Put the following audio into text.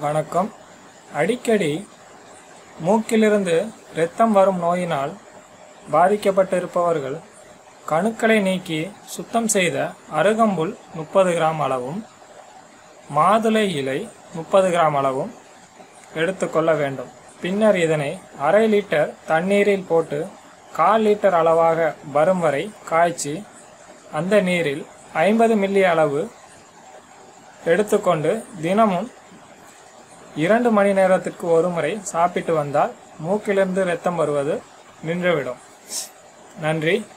வணக்கம் அடிக்கடி மூக்கிலிருந்து இரத்தம் வரும் நோயினால் பாதிக்கப்பட்டிருப்பவர்கள் கணுக்களை நீக்கி சுத்தம் செய்த அருகம்புல் முப்பது கிராம் அளவும் மாதுளை இலை முப்பது கிராம் அளவும் எடுத்துக்கொள்ள வேண்டும் பின்னர் இதனை அரை லிட்டர் தண்ணீரில் போட்டு கால் லிட்டர் அளவாக வரும் வரை காய்ச்சி அந்த நீரில் ஐம்பது மில்லி அளவு எடுத்துக்கொண்டு தினமும் இரண்டு மணி நேரத்திற்கு ஒரு முறை சாப்பிட்டு வந்தால் மூக்கிலிருந்து இரத்தம் வருவது நின்றுவிடும் நன்றி